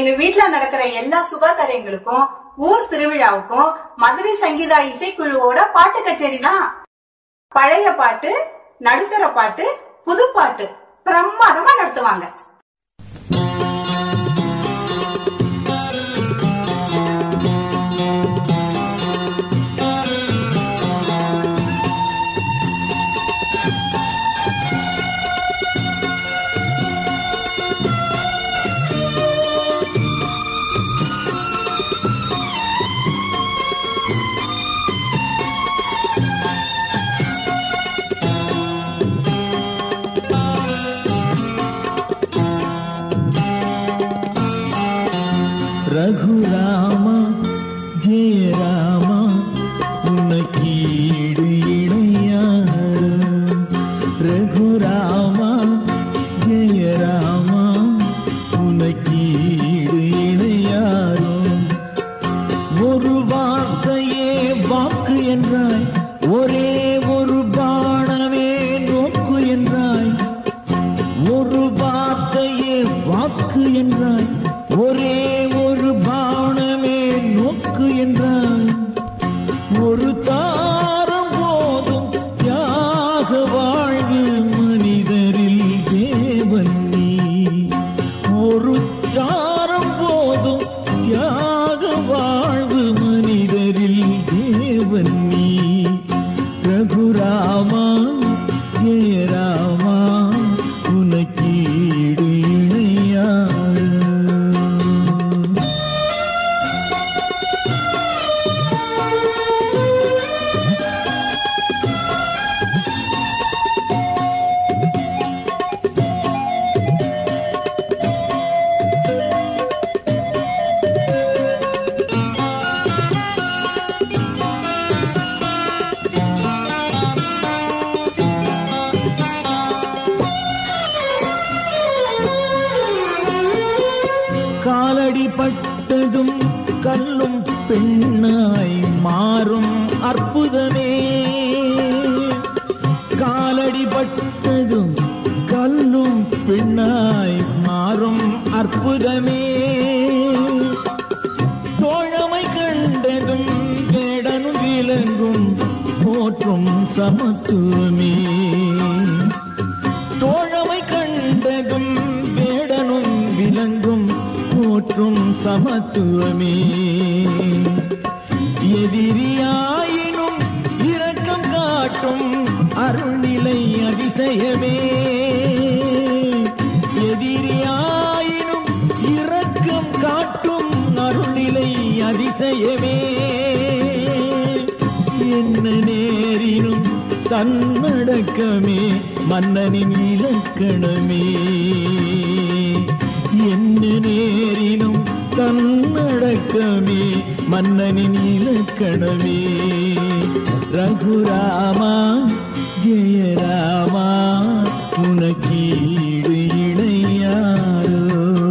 எங்க வீட்ல நடக்கிற எல்லா சுப காரியங்களுக்கும் ஊர் திருவிழாவுக்கும் மதுரை சங்கீதா இசைக்குழுவோட பாட்டு கச்சேரி தான் பழைய பாட்டு நடுத்தர பாட்டு புது பாட்டு பிரமாதமா நடத்துவாங்க ரகுராமா ஜெயராமா உனக்கீடு இணையாறு ரகுராமா ஜெயராமா உனக்கீடு இணையாரோ ஒரு வார்த்தையே வாக்கு என்றாய் ஒரே ஒரு பாணமே நோக்கு என்றாய் ஒரு வார்த்தையே வாக்கு என்றாய் ஒரே ஒரு பாணமே நோக்கு என்றாய் ஒரு தாரம் போதும் தியாக வாழ்வு மனிதரில் தேவன் நீ ஒரு தாரம் போதும் தியாக வாழ்வு மனிதரில் தேவன் நீ ரகுராமா ஜெயராமா உனக்கீடு இணையாறு காலடி பட்டதும் கல்லும் பெண்ணாய் மாறும் அற்புதமே காலடி பட்டதும் கல்லும் பெண்ணாய் மாறும் அற்புதமே தோழமை கண்டதும் வேடனும் விலங்கும் போற்றும் சமத்துவமே தோழமை கண்டதும் வேடனும் விலங்கும் போற்றும் சமத்துவமே எதிரியாயினும் இரக்கம் காட்டும் அருள்நிலை அதிசயமே எதிரியாயினும் இரக்கம் காட்டும் அருள்நிலை அதிசயமே என்ன நேரினும் தன்னடக்கமே மன்னனின் இலக்கணமே என்ன நேரினும் தன்னடக்கமே மன்னனின் இலக்கணமே ரகுராமா ஜெயராமா உனக்கீடு இணையாரோ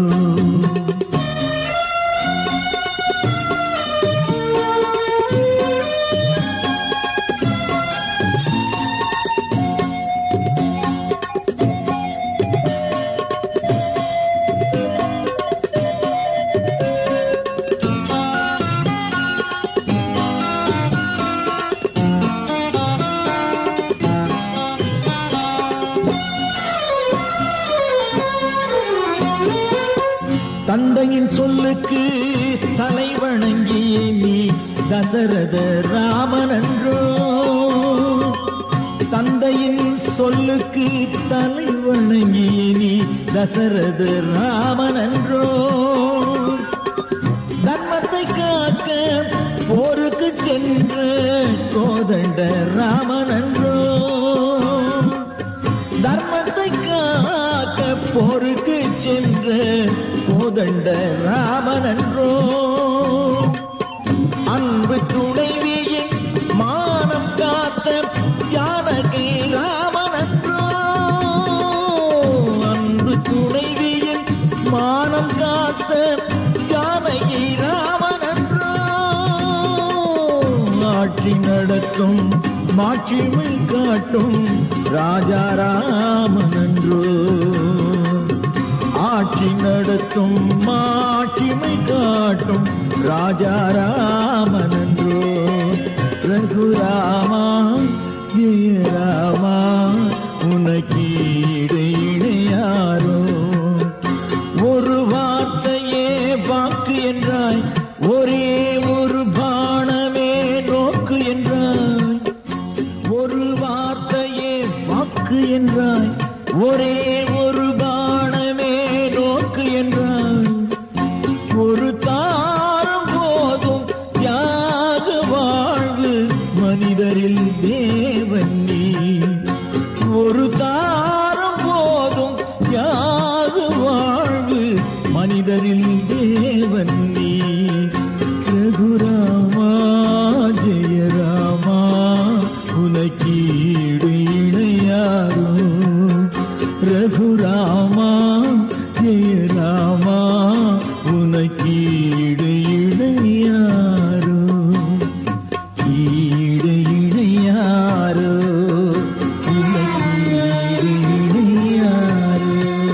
தந்தையின் சொல்லுக்கு தலை வணங்கிய நீ தசரத ராமனன்றோ தந்தையின் சொல்லுக்கு தலை வணங்கிய நீ தசரத ராமனன்றோ தர்மத்தை காக்க போருக்கு சென்ற கோதண்ட ராமனன்றோ தர்மத்தை காக்க போருக்கு சென்ற கோதண்ட ராமனன்றோ அன்பு துணைவியின் மானம் காத்த ஜானகி ராமனன்றோ அன்பு துணைவியின் மானம் காத்த ஜானகி ராமனன்றோ ஆட்சி நடத்தும் மாட்சிமை காட்டும் ராஜா ராமனன்றோ ஆட்சி நடத்தும் மாட்சிமை காட்டும் ராஜா ராமனன்றோ ரகுராமா ஜெயராமா உனக்கீடு இணையாரோ ஒரு வார்த்தையே வாக்கு என்றாய் ஒரே ஒரு பானமே நோக்கு என்றாய் ஒரு வார்த்தையே வாக்கு என்றாய் ஒரே ஒரு பானமே நோக்கு என்றாய் ஒரு தாரம் போதும் தியாக வாழ்வு மனிதரில் தேவன் நீ ஒரு தாரம் போதும் தியாக வாழ்வு மனிதரில் தேவன் நீ ரகுராமா ஜெயராமா உனக்கீடு இணையாரோ ரகுராமா ஜெயராமா உனக்கீடு இணையாரோ ஈடு இணையாரோ உனக்கீடு இணையாரோ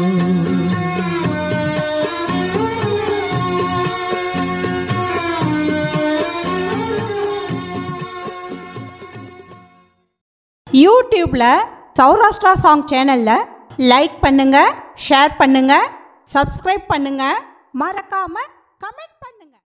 யூடியூப்பில் சௌராஷ்டிரா சாங் சேனலில் லைக் பண்ணுங்கள் ஷேர் பண்ணுங்கள் சப்ஸ்கிரைப் பண்ணுங்கள் மறக்காமல் கமெண்ட்